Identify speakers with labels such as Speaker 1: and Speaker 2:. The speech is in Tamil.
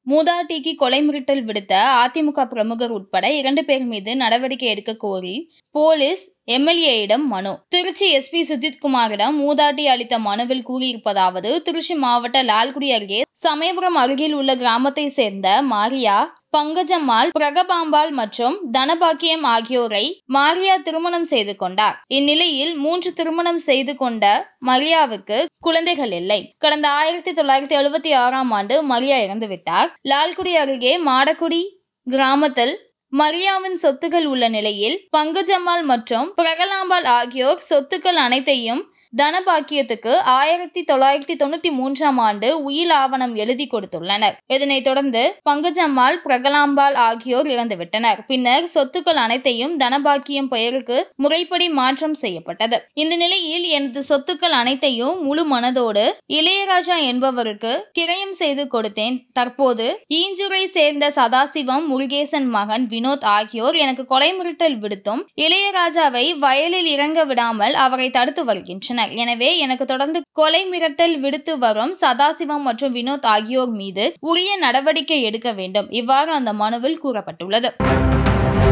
Speaker 1: மூதாட்டிக்கு கொலை மிரட்டல் விடுத்த அதிமுக பிரமுகர் உட்பட இரண்டு பேர் மீது நடவடிக்கை எடுக்க கோரி போலீஸ் எம்எல்ஏயிடம் மனு திருச்சி எஸ்பி சுஜித்குமாரிடம் மூதாட்டி அளித்த மனுவில் கூறியிருப்பதாவது திருச்சி மாவட்ட லால்குடி அருகே சமயபுரம் அருகில் உள்ள கிராமத்தை சேர்ந்த மாரியா பங்கஜம்மாள் பிரகபாம்பாள் மற்றும் தனபாக்கியம் ஆகியோரை மாரியா திருமணம் செய்து கொண்டார் இந்நிலையில் மூன்று திருமணம் செய்து கொண்ட மரியாவுக்கு குழந்தைகள் இல்லை கடந்த ஆயிரத்தி தொள்ளாயிரத்தி எழுபத்தி ஆறாம் ஆண்டு மரியா இறந்துவிட்டார் லால்குடி அருகே மாடக்குடி கிராமத்தில் மரியாவின் சொத்துக்கள் உள்ள நிலையில் பங்கஜம்மாள் மற்றும் பிரகலாம்பாள் ஆகியோர் சொத்துக்கள் அனைத்தையும் தனபாக்கியத்துக்கு ஆயிரத்தி தொள்ளாயிரத்தி தொண்ணூத்தி மூன்றாம் ஆண்டு உயில் ஆவணம் எழுதி கொடுத்துள்ளனர் இதனைத் தொடர்ந்து பங்கஜம்மாள் பிரகலாம்பாள் ஆகியோர் இறந்துவிட்டனர் பின்னர் சொத்துக்கள் அனைத்தையும் தனபாக்கியம் பெயருக்கு முறைப்படி மாற்றம் செய்யப்பட்டது இந்த நிலையில் எனது சொத்துக்கள் அனைத்தையும் முழு மனதோடு இளையராஜா என்பவருக்கு கிரயம் செய்து கொடுத்தேன் தற்போது ஈஞ்சூரை சேர்ந்த சதாசிவம் முருகேசன் மகன் வினோத் ஆகியோர் எனக்கு கொலை மிரட்டல் விடுத்தும் இளையராஜாவை வயலில் இறங்க விடாமல் அவரை தடுத்து வருகின்றனர் எனவே எனக்கு தொடர்ந்து கொலை மிரட்டல் விடுத்து வரும் சதாசிவம் மற்றும் வினோத் ஆகியோர் மீது உரிய நடவடிக்கை எடுக்க வேண்டும் இவ்வாறு அந்த மனுவில் கூறப்பட்டுள்ளது